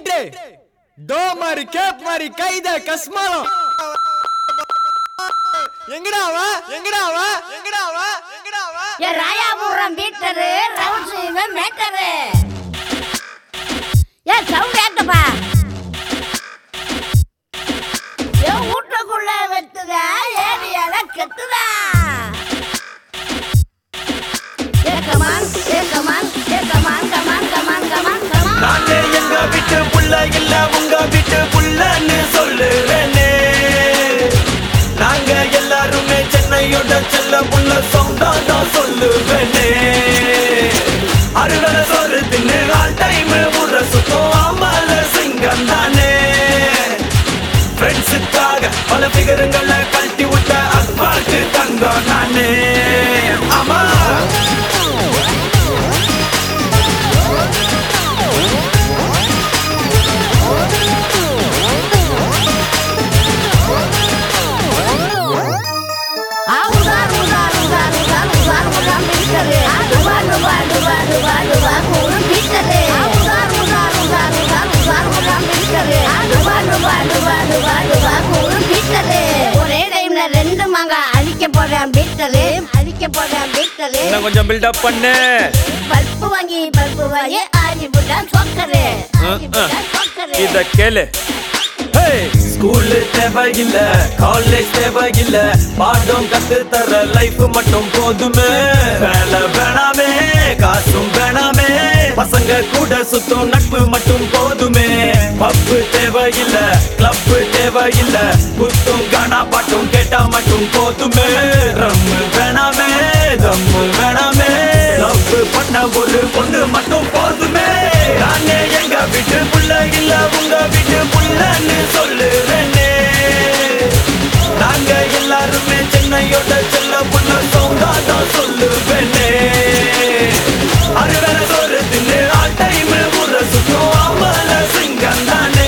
beat to மாதிரி gap மாதிரி கைத கஸ்மாலம் எங்கடா வா எங்கடா வா எங்கடா வா எங்கடா வா ஏ ராயாபுரம் பீட்டரு ரவுண்ட்ஸ் இவன் மேட்டரு ஏ சவுண்ட் ஏத்தப்பா என் வீட்டுக்குள்ள வெத்துதா ஏரியால கெத்துதா ஏ கமான் ஏ கமான் ஏ come on come on come on come on come on நானே எங்க வீட்டு புள்ள இல்ல உங்க வீட்டு புள்ளன்னு சொல்லுவேனே நாங்க எல்லாருமே சென்னையோட செல்ல புள்ள சவுண்டா தான் சொல்லுவேனே அறுவடை சோறு தின்னு ஆல் டைம் ஊற சுத்தம் ஆமால சிங்கம் தானே ஃப்ரெண்ட்ஸுக்காக பல பிகரங்களை கழட்டி விட்ட அஸ்பால்ட்டு தங்கம் நானே ஆமா ஆ உதார் உதார் உதார் உதார் உதார் உதார் பீட்டரு ஆ டுபா டுபா டுபா டுபா டுபா கூறு பீட்டரு ஆ உதார் உதார் உதார் உதார் உதார் உதார் பீட்டரு ஆ டுபா டுபா டுபா டுபா டுபா கூறு பீட்டரு ஒரே டைம்ல ரெண்டு மங்க அழிக்க போறேன் பீட்டரு அழிக்க போறேன் பீட்டரு இன்னும் கொஞ்சம் பில்டப் பண்ணு பல்பு வாங்கி பல்பு வாங்கி ஆஜி புட்டா சொக்கரு ஆஜி புட்டா சொக்கரு இத கேளு ஸ்கூல் தேவையில்ல காலேஜ் தேவையில்ல பாடம் கத்து தர லைஃப் மட்டும் போதுமே வேலை வேணாமே காசும் வேணாமே பசங்க கூட சுத்தும் நட்பு மட்டும் போதுமே பப்பு தேவையில்ல கிளப் தேவையில்ல குத்தும் கானா பாட்டும் கேட்டா மட்டும் போதுமே ரம்மு வேணாமே தம்மு வேணாமே லவ் பண்ண ஒரு பொண்ணு மட்டும் போதுமே நானே எங்க வீட்டு புள்ள இல்ல உங்க வீட்டு புள்ளன்னு சொல்லுவேனே நாங்க எல்லாருமே சென்னையோட செல்ல புள்ள சோங்கா தான் சொல்லுவேனே அறுவரை சோறு தின்னு ஆல் டைம் ஊற சுத்தம் ஆமல சிங்கம் தானே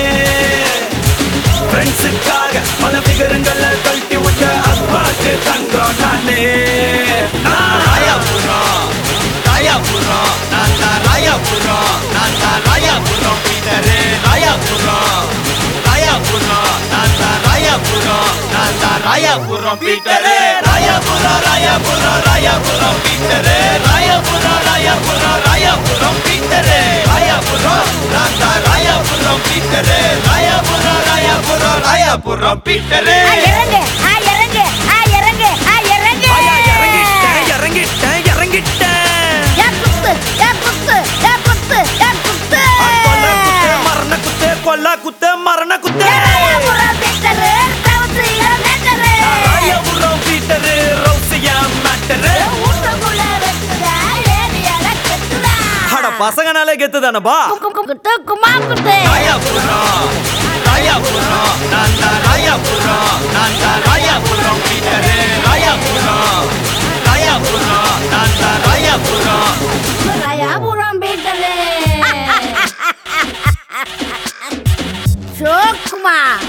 ஃப்ரெண்ட்ஸுக்காக பல பிகரங்களை கழட்டி விட்ட அப்பாக்கு தங்கம் நானே நான் ராயாபுரம் ராயாபுரம் நான் தான் ராயாபுரம் நான் தான் ராயாபுரம் பீட்டரு ராயாபுரம் ராயாபுரம் நான் தான் ராயாபுரம் நான் தான் Royapuram Peter Royapuram Royapuram Royapuram Peter Royapuram Royapuram Royapuram Peter Royapuram நான் தான் ராயாபுரம் பீட்டரு ராயாபுரம் ராயாபுரம் ராயாபுரம் பீட்டரு ஆ இறங்கு ஆ இறங்கு ஆ இறங்கு ஆ இறங்கு இறங்கிட்டேன் இறங்கிட்டேன் இறங்கிட்டேன் ஏ குத்து ஏ குத்து ஏ குத்து ஏ குத்து கொல்ல குத்து மரண குத்து கொல்ல குத்து மரண குத்து Royapuram Peter rounds matter Royapuram Peter ரவுசியா மேட்டரு வீட்டுக்குள்ள வெத்துதா ஏரியால கெத்துதா அட பசங்கனாலே கெத்து தானப்பா குத்து குமா குத்து ராயாபுரம் ராயாபுரம் நான் தான் ராயாபுரம் நான் தான் ராயாபுரம் பீட்டரு ராயாபுரம் ராயாபுரம் நான் தான் ராயாபுரம் ராயாபுரம் பீட்டரு சோக்குமா